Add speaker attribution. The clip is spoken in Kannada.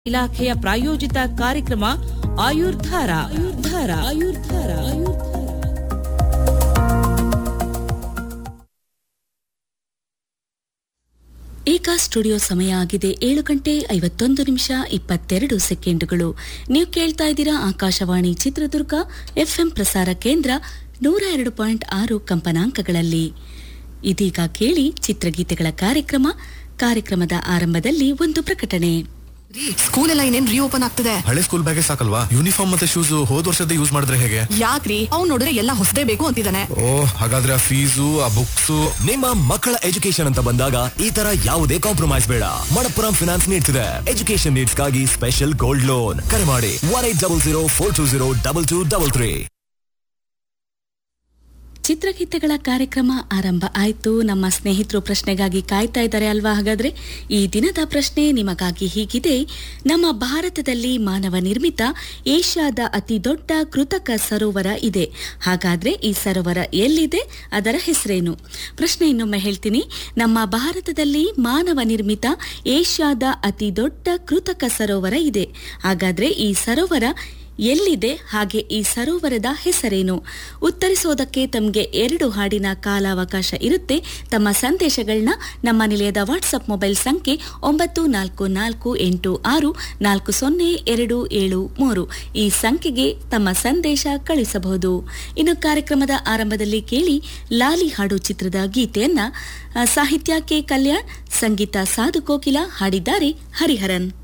Speaker 1: ಇಲಾಖೆಯ ಪ್ರಾಯೋಜಿತ ಕಾರ್ಯಕ್ರಮ ಆಯುರ್ಧಾರ ಆಯುರ್ಧಾರ ಆಯುರ್ಧಾರ ಆಯುರ್ಧಾರ
Speaker 2: ಈಗ ಸ್ಟುಡಿಯೋ ಸಮಯ ಆಗಿದೆ ಏಳು ಗಂಟೆ ಐವತ್ತೊಂದು ನಿಮಿಷ ಇಪ್ಪತ್ತೆರಡು ಸೆಕೆಂಡುಗಳು ನೀವು ಕೇಳ್ತಾ ಇದ್ದೀರಾ ಆಕಾಶವಾಣಿ ಚಿತ್ರದುರ್ಗ ಎಫ್ಎಂ ಪ್ರಸಾರ ಕೇಂದ್ರ ನೂರ ಎರಡು ಪಾಯಿಂಟ್ ಆರು ಕಂಪನಾಂಕಗಳಲ್ಲಿ ಇದೀಗ ಕೇಳಿ ಚಿತ್ರಗೀತೆಗಳ ಕಾರ್ಯಕ್ರಮ ಕಾರ್ಯಕ್ರಮದ ಆರಂಭದಲ್ಲಿ ಒಂದು ಪ್ರಕಟಣೆ
Speaker 3: ರೀ ಸ್ಕೂಲ್ ಎಲ್ಲ ಇನ್ನೇನ್ ರೀಓಪನ್ ಆಗ್ತದೆ
Speaker 4: ಹಳೆ ಸ್ಕೂಲ್ ಬ್ಯಾಗೇ ಸಾಕಲ್ವಾ ಯೂನಿಫಾರ್ಮ್ ಮತ್ತೆ ಶೂಸ್ ಹೋದ್ ವರ್ಷದ ಯೂಸ್ ಮಾಡಿದ್ರೆ ಹೇಗೆ
Speaker 3: ಯಾಕ್ರಿ ಅವ್ನ್ ನೋಡಿದ್ರೆ ಎಲ್ಲ ಹೊಸದೇ ಬೇಕು ಅಂತಿದ್ದಾನೆ
Speaker 4: ಓ ಹಾಗಾದ್ರೆ ಆ ಫೀಸು ಆ ಬುಕ್ಸ್
Speaker 5: ನಿಮ್ಮ ಮಕ್ಕಳ ಎಜುಕೇಶನ್ ಅಂತ ಬಂದಾಗ ಈ ತರ ಯಾವುದೇ ಕಾಂಪ್ರಮೈಸ್ ಬೇಡ ಮಣಪ್ಪುರಂ ಫಿನಾನ್ಸ್ ನೀಡ್ಸ್ ಇದೆ ಎಜುಕೇಶನ್ ನೀಡ್ಸ್ ಗಾಗಿ ಸ್ಪೆಷಲ್ ಗೋಲ್ಡ್ ಲೋನ್ ಕರೆ ಮಾಡಿ one eight double zero four two zero double two double three
Speaker 2: ಚಿತ್ರಗೀತೆಗಳ ಕಾರ್ಯಕ್ರಮ ಆರಂಭ ಆಯ್ತು ನಮ್ಮ ಸ್ನೇಹಿತರು ಪ್ರಶ್ನೆಗಾಗಿ ಕಾಯ್ತಾ ಇದ್ದಾರೆ ಅಲ್ವಾ ಹಾಗಾದ್ರೆ ಈ ದಿನದ ಪ್ರಶ್ನೆ ನಿಮಗಾಗಿ ಹೀಗಿದೆ ನಮ್ಮ ಭಾರತದಲ್ಲಿ ಮಾನವ ನಿರ್ಮಿತ ಏಷ್ಯಾದ ಅತಿ ದೊಡ್ಡ ಕೃತಕ ಸರೋವರ ಇದೆ ಹಾಗಾದ್ರೆ ಈ ಸರೋವರ ಎಲ್ಲಿದೆ ಅದರ ಹೆಸರೇನು ಪ್ರಶ್ನೆ ಇನ್ನೊಮ್ಮೆ ಹೇಳ್ತೀನಿ ನಮ್ಮ ಭಾರತದಲ್ಲಿ ಮಾನವ ನಿರ್ಮಿತ ಏಷ್ಯಾದ ಅತಿ ದೊಡ್ಡ ಕೃತಕ ಸರೋವರ ಇದೆ ಹಾಗಾದ್ರೆ ಈ ಸರೋವರ ಎಲ್ಲಿದೆ ಹಾಗೆ ಈ ಸರೋವರದ ಹೆಸರೇನು ಉತ್ತರಿಸೋದಕ್ಕೆ ತಮಗೆ ಎರಡು ಹಾಡಿನ ಕಾಲಾವಕಾಶ ಇರುತ್ತೆ ತಮ್ಮ ಸಂದೇಶಗಳನ್ನ ನಮ್ಮ ನಿಲಯದ ವಾಟ್ಸಪ್ ಮೊಬೈಲ್ ಸಂಖ್ಯೆ ಒಂಬತ್ತು ನಾಲ್ಕು ನಾಲ್ಕು ಎಂಟು ಆರು ನಾಲ್ಕು ಸೊನ್ನೆ ಎರಡು ಏಳು ಮೂರು ಈ ಸಂಖ್ಯೆಗೆ ತಮ್ಮ ಸಂದೇಶ ಕಳಿಸಬಹುದು ಇನ್ನು ಕಾರ್ಯಕ್ರಮದ ಆರಂಭದಲ್ಲಿ ಕೇಳಿ ಲಾಲಿ ಹಾಡು ಚಿತ್ರದ ಗೀತೆಯನ್ನ ಆ, ಸಾಹಿತ್ಯ ಕೆ ಕಲ್ಯಾಣ್ ಸಂಗೀತ ಸಾಧು ಕೋಕಿಲ ಹಾಡಿದ್ದಾರೆ ಹರಿಹರನ್